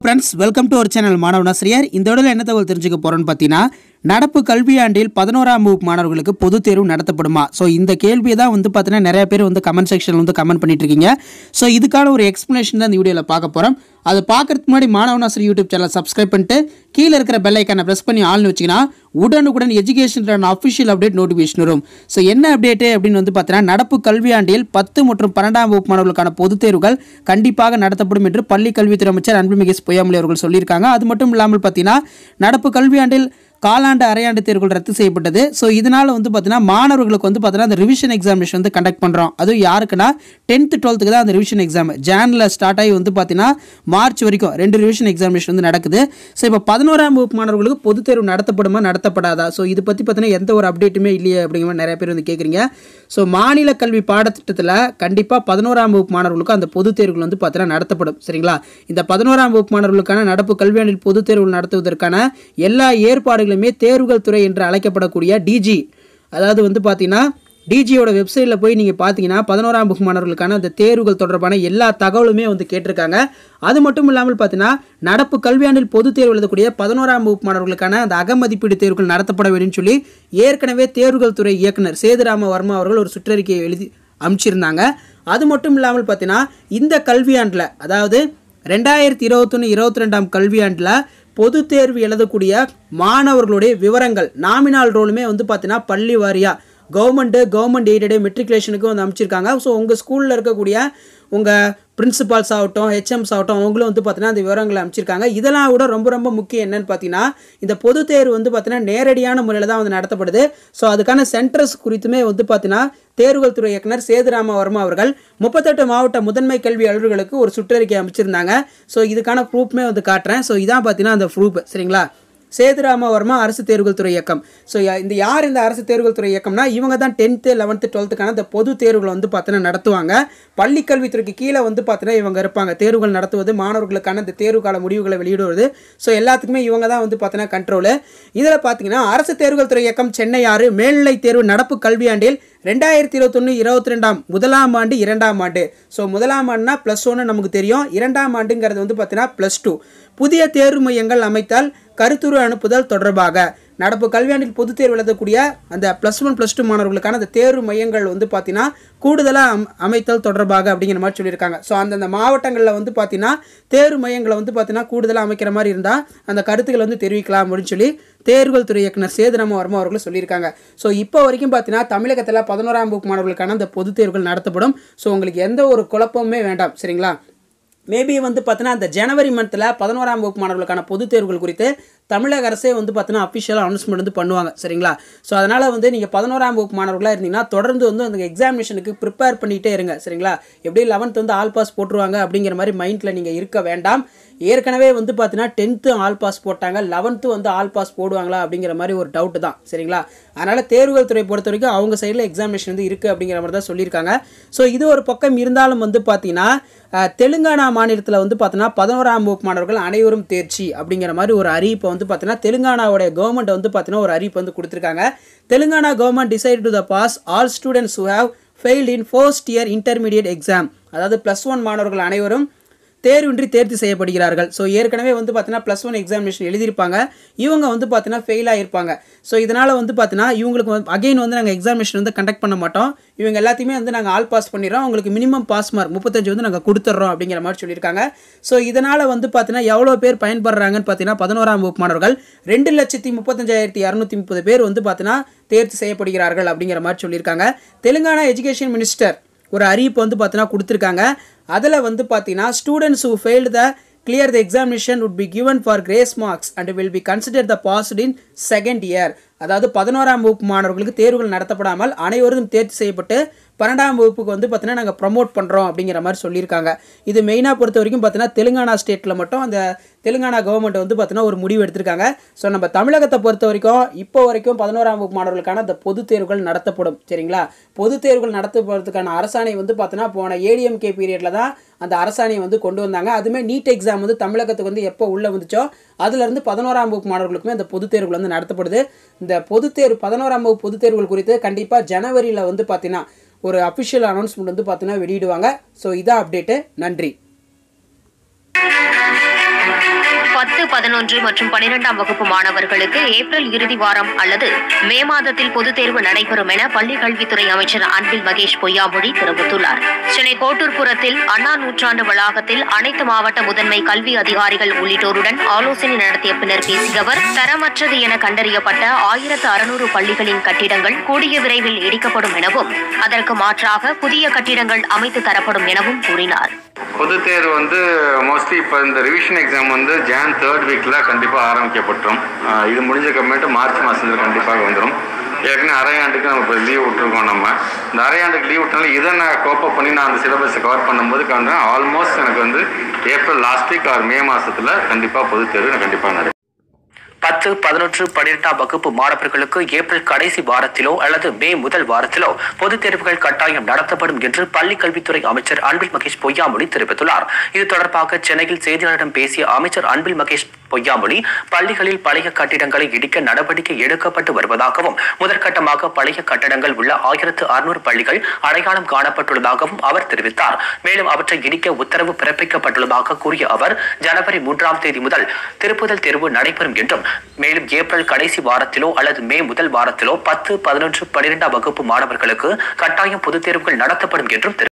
friends welcome to our channel மாணவனாசிரியர் இந்த இடத்துல என்ன தகவல் தெரிஞ்சுக்க போகிறோன்னு பார்த்தீங்கன்னா நடப்பு கல்வியாண்டில் பதினோராம் வகுப்பு மாணவர்களுக்கு பொதுத் தேர்வு நடத்தப்படுமா ஸோ இந்த கேள்வியை தான் வந்து பார்த்தீங்கன்னா நிறைய பேர் வந்து கமெண்ட் செக்ஷனில் வந்து கமெண்ட் பண்ணிட்டு இருக்கீங்க ஸோ இதுக்கான ஒரு எக்ஸ்ப்ளனேஷன் தான் இந்த வீடியோவில் பார்க்க போகிறோம் அது பார்க்கறதுக்கு முன்னாடி மாணவனாசிரியர் யூடியூப் சேனல் சப்ஸ்கிரைப் பண்ணிட்டு கீழே இருக்கிற பெல் ஐக்கானை ப்ரெஸ் பண்ணி ஆள்னு வச்சிங்கன்னா உடனுக்குடன் எஜுகேஷன் அஃபிஷியல் அப்டேட் நோட்டிஃபிகேஷன் வரும் ஸோ என்ன அப்டேட்டு அப்படின்னு வந்து பார்த்தீங்கன்னா நடப்பு கல்வியாண்டில் பத்து மற்றும் பன்னெண்டாம் வகுப்பு மாணவர்களுக்கான பொதுத் தேர்வுகள் கண்டிப்பாக நடத்தப்படும் என்று பள்ளி கல்வித்துறை அமைச்சர் அன்புமிகு பொய்யாமொழி அவர்கள் சொல்லியிருக்காங்க அது மட்டும் இல்லாமல் பார்த்தீங்கன்னா நடப்பு கல்வியாண்டில் காலாண்டு அரையாண்டு தேர்வுகள் ரத்து செய்யப்பட்டது ஸோ இதனால் வந்து பார்த்தீங்கன்னா மாணவர்களுக்கு வந்து பார்த்தீங்கன்னா அந்த ரிவிஷன் எக்ஸாமினேஷன் வந்து கண்டக்ட் பண்ணுறோம் அதுவும் யாருக்குன்னா டென்த்து டுவெல்த்துக்கு தான் அந்த ரிவிஷன் எக்ஸாம் ஜானில் ஸ்டார்ட் ஆகி வந்து பார்த்தீங்கன்னா மார்ச் வரைக்கும் ரெண்டு ரிவிஷன் எக்ஸாமினேஷன் வந்து நடக்குது ஸோ இப்போ பதினோராம் வகுப்பு மாணவர்களுக்கு பொதுத் தேர்வு நடத்தப்படுமா நடத்தப்படாதா ஸோ இது பற்றி பார்த்தீங்கன்னா எந்த ஒரு அப்டேட்டுமே இல்லையே அப்படிங்கிற மாதிரி நிறைய பேர் வந்து கேட்குறீங்க ஸோ மாநில கல்வி பாடத்திட்டத்தில் கண்டிப்பாக பதினோராம் வகுப்பு மாணவர்களுக்கு அந்த பொதுத் தேர்வுகள் வந்து பார்த்தீங்கன்னா நடத்தப்படும் சரிங்களா இந்த பதினோராம் வகுப்பு மாணவர்களுக்கான நடப்பு கல்வியாண்டில் பொதுத் தேர்வுகள் நடத்துவதற்கான எல்லா ஏற்பாடுகளுமே தேர்வுகள் துறை என்று அழைக்கப்படக்கூடிய டிஜி அதாவது வந்து பார்த்தீங்கன்னா டிஜியோட வெப்சைட்டில் போய் நீங்கள் பார்த்தீங்கன்னா பதினோராம் வகுப்பு மாணவர்களுக்கான அந்த தேர்வுகள் தொடர்பான எல்லா தகவலுமே வந்து கேட்டிருக்காங்க அது மட்டும் இல்லாமல் பார்த்தீங்கன்னா நடப்பு கல்வியாண்டில் பொதுத் தேர்வு எழுதக்கூடிய பதினோராம் வகுப்பு மாணவர்களுக்கான அந்த அகமதிப்பீடு தேர்வுகள் நடத்தப்பட வேண்டும் சொல்லி ஏற்கனவே தேர்வுகள் துறை இயக்குனர் சேதுராம வர்மா அவர்கள் ஒரு சுற்றறிக்கையை எழுதி அமைச்சிருந்தாங்க அது மட்டும் இல்லாமல் பார்த்தீங்கன்னா இந்த கல்வியாண்டில் அதாவது ரெண்டாயிரத்தி இருபத்தொன்று இருபத்தி ரெண்டாம் கல்வியாண்டில் பொது தேர்வு எழுதக்கூடிய மாணவர்களுடைய விவரங்கள் நாமினால் ரோலுமே வந்து பார்த்தீங்கன்னா பள்ளி வாரியாக கவர்மெண்ட்டு கவர்மெண்ட் எய்டடு மெட்ரிகுலேஷனுக்கு வந்து அமைச்சிருக்காங்க ஸோ உங்கள் ஸ்கூலில் இருக்கக்கூடிய உங்கள் பிரின்சிபால்ஸ் ஆகட்டும் ஹெச்எம்ஸ் ஆகட்டும் அவங்களும் வந்து பார்த்தீங்கன்னா அந்த விவரங்களை அமைச்சிருக்காங்க இதெல்லாம் விட ரொம்ப ரொம்ப முக்கியம் என்னன்னு பார்த்தீங்கன்னா இந்த பொது தேர்வு வந்து பார்த்தீங்கன்னா நேரடியான முறையில் தான் வந்து நடத்தப்படுது ஸோ அதுக்கான சென்டர்ஸ் குறித்துமே வந்து பார்த்தீங்கன்னா தேர்வுகள் துறை இயக்குனர் சேதுராம வர்மா அவர்கள் முப்பத்தெட்டு மாவட்ட முதன்மை கல்வி அலுவலர்களுக்கு ஒரு சுற்றறிக்கை அமைச்சிருந்தாங்க ஸோ இதுக்கான ப்ரூஃப்மே வந்து காட்டுறேன் ஸோ இதான் பார்த்தீங்கன்னா அந்த ப்ரூஃப் சரிங்களா சேதுராம வர்மா அரசு தேர்வுகள் துறை இயக்கம் ஸோ இந்த யார் இந்த அரசு தேர்வுகள் துறை இயக்கம்னா இவங்க தான் டென்த்து லெவன்த்து டுவெல்த்துக்கான இந்த பொது தேர்வுகளை வந்து பார்த்தீங்கன்னா நடத்துவாங்க பள்ளி கல்வித்துறைக்கு கீழே வந்து பார்த்தீங்கன்னா இவங்க இருப்பாங்க தேர்வுகள் நடத்துவது மாணவர்களுக்கான இந்த தேர்வு கால முடிவுகளை வெளியிடுவது ஸோ எல்லாத்துக்குமே இவங்க தான் வந்து பார்த்தீங்கன்னா கண்ட்ரோலு இதில் பார்த்தீங்கன்னா அரசு தேர்வுகள் துறை இயக்கம் சென்னை ஆறு மேல்நிலை தேர்வு நடப்பு கல்வியாண்டில் ரெண்டாயிரத்தி இருபத்தொன்று இருபத்தி ரெண்டாம் முதலாம் ஆண்டு இரண்டாம் ஆண்டு ஸோ முதலாம் ஆண்டுனா ப்ளஸ் ஒன்று நமக்கு தெரியும் இரண்டாம் ஆண்டுங்கிறது வந்து பார்த்தீங்கன்னா ப்ளஸ் டூ புதிய தேர்வு மையங்கள் அமைத்தால் கருத்துரு அனுப்புதல் தொடர்பாக நடப்பு கல்வியாண்டில் பொதுத் தேர்வு எழுதக்கூடிய அந்த ப்ளஸ் ஒன் ப்ளஸ் டூ மாணவர்களுக்கான அந்த தேர்வு மையங்கள் வந்து பார்த்தீங்கன்னா கூடுதலாக அம் அமைத்தல் தொடர்பாக அப்படிங்கிற மாதிரி சொல்லியிருக்காங்க ஸோ அந்தந்த மாவட்டங்களில் வந்து பார்த்தீங்கன்னா தேர்வு மையங்களை வந்து பார்த்தீங்கன்னா கூடுதலாக அமைக்கிற மாதிரி இருந்தால் அந்த கருத்துக்களை வந்து தெரிவிக்கலாம் அப்படின்னு சொல்லி தேர்வுகள் துறை இயக்குனர் சேதுராம வர்மா அவர்கள் சொல்லியிருக்காங்க ஸோ இப்போ வரைக்கும் பார்த்தீங்கன்னா தமிழகத்தில் பதினோராம் வகுப்பு மாணவர்களுக்கான அந்த பொதுத் தேர்வுகள் நடத்தப்படும் ஸோ உங்களுக்கு எந்த ஒரு குழப்பமுமே வேண்டாம் சரிங்களா மேபி வந்து பார்த்தீங்கன்னா அந்த ஜனவரி மந்தில் பதினோராம் வகுப்பு மாணவர்களுக்கான பொதுத் தேர்வுகள் குறித்து தமிழக அரசே வந்து பார்த்தீங்கன்னா அஃபிஷியலாக அனௌன்ஸ்மெண்ட் வந்து பண்ணுவாங்க சரிங்களா ஸோ அதனால் வந்து நீங்கள் பதினோராம் வகுப்பு மாணவர்களாக இருந்தீங்கன்னா தொடர்ந்து வந்து அந்த எக்ஸாமினேஷனுக்கு ப்ரிப்பேர் பண்ணிகிட்டே இருங்க சரிங்களா எப்படி லெவன்த் வந்து ஆல் பாஸ் போட்டுருவாங்க அப்படிங்கிற மாதிரி மைண்டில் நீங்கள் இருக்க வேண்டாம் ஏற்கனவே வந்து பார்த்தீங்கன்னா டென்த்து ஆல் பாஸ் போட்டாங்க லெவன்த்து வந்து ஆல் பாஸ் போடுவாங்களா அப்படிங்கிற மாதிரி ஒரு டவுட் தான் சரிங்களா அதனால் தேர்வுகள் துறை பொறுத்த வரைக்கும் அவங்க சைடில் எக்ஸாமினேஷன் வந்து இருக்குது அப்படிங்கிற மாதிரி தான் சொல்லியிருக்காங்க ஸோ இது ஒரு பக்கம் இருந்தாலும் வந்து பார்த்தீங்கன்னா தெலுங்கானா மாநிலத்தில் வந்து பார்த்தீங்கன்னா பதினோராம் வகுப்பு மாணவர்கள் அனைவரும் தேர்ச்சி அப்படிங்கிற மாதிரி ஒரு அறிவிப்பை வந்து பார்த்தீங்கன்னா தெலுங்கானாவுடைய கவர்மெண்ட் வந்து பார்த்தீங்கன்னா ஒரு அறிவிப்பு வந்து கொடுத்துருக்காங்க Telangana government decide to the pass all students who have failed in first year intermediate exam அதாவது ப்ளஸ் ஒன் மாணவர்கள் அனைவரும் தேர்வின்றி தேர்ச்சி செய்யப்படுகிறார்கள் ஸோ ஏற்கனவே வந்து பார்த்தீங்கன்னா ப்ளஸ் ஒன் எக்ஸாமினேஷன் எழுதியிருப்பாங்க இவங்க வந்து பார்த்தீங்கன்னா ஃபெயில் ஆகிருப்பாங்க ஸோ இதனால் வந்து பார்த்தீங்கன்னா இவங்களுக்கு வந்து அகைன் வந்து நாங்கள் எக்ஸாமினேஷன் வந்து கண்டக்ட் பண்ண மாட்டோம் இவங்க எல்லாத்தையுமே வந்து நாங்கள் ஆல் பாஸ் பண்ணிடுறோம் அவங்களுக்கு மினிமம் பாஸ் மார்க் முப்பத்தஞ்சு வந்து நாங்கள் கொடுத்துட்றோம் அப்படிங்கிற மாதிரி சொல்லியிருக்காங்க ஸோ இதனால் வந்து பார்த்தீங்கன்னா எவ்வளோ பேர் பயன்படுறாங்கன்னு பார்த்தீங்கன்னா பதினோராம் வகுப்பு மாணவர்கள் ரெண்டு லட்சத்தி முப்பத்தஞ்சாயிரத்தி இரநூத்தி முப்பது பேர் வந்து பார்த்தீங்கன்னா தேர்ச்சி செய்யப்படுகிறார்கள் அப்படிங்கிற மாதிரி சொல்லியிருக்காங்க தெலுங்கானா எஜுகேஷன் மினிஸ்டர் ஒரு அறிவிப்பு வந்து பார்த்தீங்கன்னா கொடுத்துருக்காங்க அதில் வந்து பார்த்தீங்கன்னா students who failed the clear the examination would be given for grace marks and will be considered the passed in second year அதாவது பதினோராம் வகுப்பு மாணவர்களுக்கு தேர்வுகள் நடத்தப்படாமல் அனைவரும் தேர்ச்சி செய்யப்பட்டு பன்னெண்டாம் வகுப்புக்கு வந்து பார்த்தீங்கன்னா நாங்கள் ப்ரமோட் பண்ணுறோம் அப்படிங்கிற மாதிரி சொல்லியிருக்காங்க இது மெயினாக பொறுத்த வரைக்கும் பார்த்தீங்கன்னா தெலுங்கானா ஸ்டேட்டில் மட்டும் அந்த தெலுங்கானா கவர்மெண்ட் வந்து பார்த்தீங்கன்னா ஒரு முடிவு எடுத்திருக்காங்க ஸோ நம்ம தமிழகத்தை பொறுத்த வரைக்கும் இப்போ வரைக்கும் பதினோராம் வகுப்பு மாணவர்களுக்கான அந்த பொது தேர்வுகள் நடத்தப்படும் சரிங்களா பொது தேர்வுகள் நடத்தப்படுறதுக்கான அரசாணை வந்து பார்த்தீங்கன்னா போன ஏடிஎம்கே பீரியடில் தான் அந்த அரசாணையை வந்து கொண்டு வந்தாங்க அதுமே நீட் எக்ஸாம் வந்து தமிழகத்துக்கு வந்து எப்போ உள்ளே வந்துச்சோ அதுலேருந்து பதினோராம் வகுப்பு மாணவர்களுக்குமே அந்த பொதுத் தேர்வுகள் வந்து நடத்தப்படுது இந்த பொதுத் தேர்வு பதினோராம் வகுப்பு பொதுத் தேர்வுகள் குறித்து கண்டிப்பாக ஜனவரியில் வந்து பார்த்தீங்கன்னா ஒரு அஃபிஷியல் அனௌன்ஸ்மெண்ட் வந்து பார்த்தீங்கன்னா வெளியிடுவாங்க ஸோ இதான் அப்டேட்டு நன்றி பத்து பதினொன்று மற்றும் பனிரெண்டாம் வகுப்பு மாணவர்களுக்கு ஏப்ரல் இறுதி வாரம் அல்லது மே மாதத்தில் பொதுத் தேர்வு நடைபெறும் என பள்ளிக் கல்வித்துறை அமைச்சர் அன்பில் மகேஷ் பொய்யாமொழி தெரிவித்துள்ளார் சென்னை கோட்டூர்புரத்தில் அண்ணா நூற்றாண்டு வளாகத்தில் அனைத்து மாவட்ட முதன்மை கல்வி அதிகாரிகள் உள்ளிட்டோருடன் ஆலோசனை நடத்திய பின்னர் பேசிய அவர் தரமற்றது என கண்டறியப்பட்ட ஆயிரத்து அறுநூறு பள்ளிகளின் கட்டிடங்கள் கூடிய விரைவில் இடிக்கப்படும் எனவும் அதற்கு மாற்றாக புதிய கட்டிடங்கள் அமைத்து தரப்படும் எனவும் கூறினார் பொது தேர்வு வந்து மோஸ்ட்லி இப்போ இந்த ரிவிஷன் எக்ஸாம் வந்து ஜான் தேர்ட் வீக்கில் கண்டிப்பாக ஆரம்பிக்கப்பட்டுரும் ஆஹ் இது முடிஞ்சக்கப்புறமேட்டு மார்ச் மாதத்தில் கண்டிப்பாக வந்துடும் ஏற்கனவே அரையாண்டுக்கு நம்ம இப்போ லீவ் விட்டுருக்கோம் நம்ம இந்த அரையாண்டுக்கு லீவ் விட்டனால இதை நான் கோப்பப் பண்ணி நான் அந்த சிலபஸை கவர் பண்ணும்போது கண்டேன் ஆல்மோஸ்ட் எனக்கு வந்து April last week or May மாதத்தில் கண்டிப்பாக பொது தேர்வு எனக்கு கண்டிப்பாக நடக்கும் பத்து பதினொன்று பன்னிரெண்டாம் வகுப்பு மாணவர்களுக்கு ஏப்ரல் கடைசி வாரத்திலோ அல்லது மே முதல் வாரத்திலோ பொதுத் தேர்வுகள் கட்டாயம் நடத்தப்படும் என்று பள்ளிக் கல்வித்துறை அமைச்சர் அன்பில் மகேஷ் பொய்யாமொழி தெரிவித்துள்ளார் இது தொடர்பாக சென்னையில் செய்தியாளரிடம் பேசிய அமைச்சர் அன்பில் மகேஷ் பொய்யாமொழி பள்ளிகளில் பழைய கட்டிடங்களை இடிக்க நடவடிக்கை எடுக்கப்பட்டு வருவதாகவும் முதற்கட்டமாக பழைய கட்டடங்கள் உள்ள ஆயிரத்து அறுநூறு பள்ளிகள் அடையாளம் காணப்பட்டுள்ளதாகவும் அவர் தெரிவித்தார் மேலும் அவற்றை இடிக்க உத்தரவு பிறப்பிக்கப்பட்டுள்ளதாக கூறிய அவர் ஜனவரி மூன்றாம் தேதி முதல் திருப்புதல் தேர்வு நடைபெறும் என்றும் மேலும் ஏப்ரல் கடைசி வாரத்திலோ அல்லது மே முதல் வாரத்திலோ பத்து பதினொன்று பன்னிரெண்டாம் வகுப்பு மாணவர்களுக்கு கட்டாயம் பொதுத் தேர்வுகள் நடத்தப்படும் என்றும் தெரிவித்தார்